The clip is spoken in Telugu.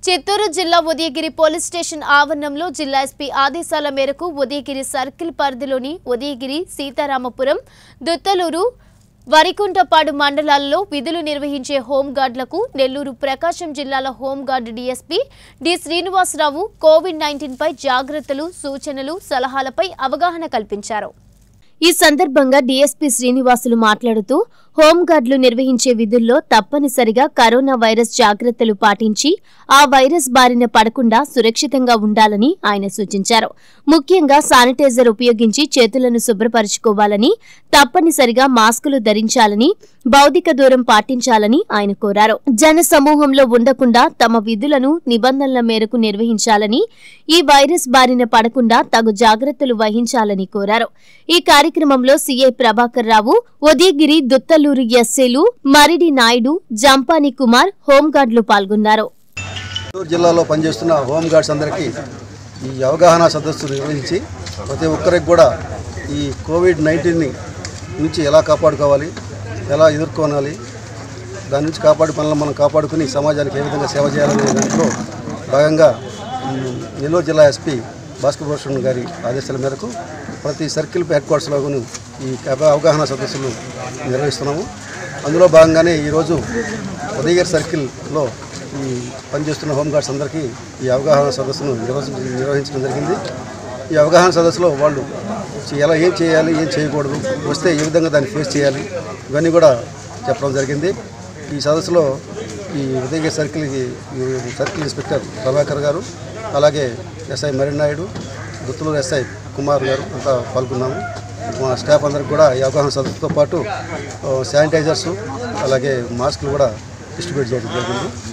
చిత్తూరు జిల్లా ఉదయగిరి పోలీస్ స్టేషన్ ఆవరణంలో జిల్లా ఎస్పీ ఆదేశాల మేరకు ఉదయగిరి సర్కిల్ పరిధిలోని ఉదయగిరి సీతారామపురం దుత్తలూరు వరికుంటపాడు మండలాల్లో విధులు నిర్వహించే హోంగార్డులకు నెల్లూరు ప్రకాశం జిల్లాల home guard DSP D Srinivasarao covid nineteen పై జాగ్రత్తలు సూచనలు సలహాలపై అవగాహన కల్పించారు ఈ సందర్భంగా డీఎస్పీ శ్రీనివాసులు మాట్లాడుతూ హోంగార్డులు నిర్వహించే విధుల్లో తప్పనిసరిగా కరోనా వైరస్ జాగ్రత్తలు పాటించి ఆ వైరస్ బారిన పడకుండా సురక్షితంగా ఉండాలని ఆయన సూచించారు ముఖ్యంగా శానిటైజర్ ఉపయోగించి చేతులను శుభ్రపరచుకోవాలని తప్పనిసరిగా మాస్కులు ధరించాలని భౌతిక దూరం పాటించాలని ఆయన కోరారు జన సమూహంలో ఉండకుండా తమ విధులను నిబంధనల మేరకు నిర్వహించాలని ఈ వైరస్ బారిన పడకుండా తగు జాగ్రత్తలు వహించాలని కోరారు ఈ కార్యక్రమంలో సీఐ ప్రభాకర్ రావు ఉదయగిరి దుత్తలూరు ఎస్ఏలు మరిడి నాయుడు జంపాని కుమార్ హోంగార్డులు పాల్గొన్నారు చిత్తూరు జిల్లాలో పనిచేస్తున్న హోమ్ గార్డ్స్ అందరికీ ఈ అవగాహన సదస్సు నిర్వహించి ప్రతి ఒక్కరికి కూడా ఈ కోవిడ్ నైన్టీన్ని నుంచి ఎలా కాపాడుకోవాలి ఎలా ఎదుర్కోనాలి దాని నుంచి కాపాడు పనులను మనం కాపాడుకుని సమాజానికి ఏ విధంగా సేవ చేయాలనే దాంట్లో భాగంగా ఉమ్, నెల్లూరు జిల్లా ఎస్పీ భాస్కర్ భూషణ్ గారి ఆదేశాల మేరకు ప్రతి సర్కిల్ హెడ్ క్వార్టర్స్లోనూ ఈ అవ- అవగాహన సదస్సులు నిర్వహిస్తున్నాము అందులో భాగంగానే ఈరోజు ఉదయగిరి సర్కిల్లో ఈ పనిచేస్తున్న హోంగార్డ్స్ అందరికీ ఈ అవగాహన సదస్సును నిర్వహించ నిర్వహించడం జరిగింది ఈ అవగాహన సదస్సులో వాళ్ళు ఎలా ఏం చేయాలి ఏం చేయకూడదు వస్తే ఏ విధంగా దాన్ని ఫేస్ చేయాలి ఇవన్నీ కూడా చెప్పడం జరిగింది ఈ సదస్సులో ఈ Udayagiri circle circle inspector Prabhakar garu అలాగే ఎస్ఐ మరినాయుడు గుత్తులూరు ఎస్ఐ కుమార్ గారు అంతా పాల్గొన్నాము మా స్టాఫ్ అందరికి కూడా ఈ అవగాహన సదస్సుతో పాటు ఆ, శానిటైజర్స్ అలాగే మాస్కులు కూడా డిస్ట్రిబ్యూట్ చేయడం జరిగింది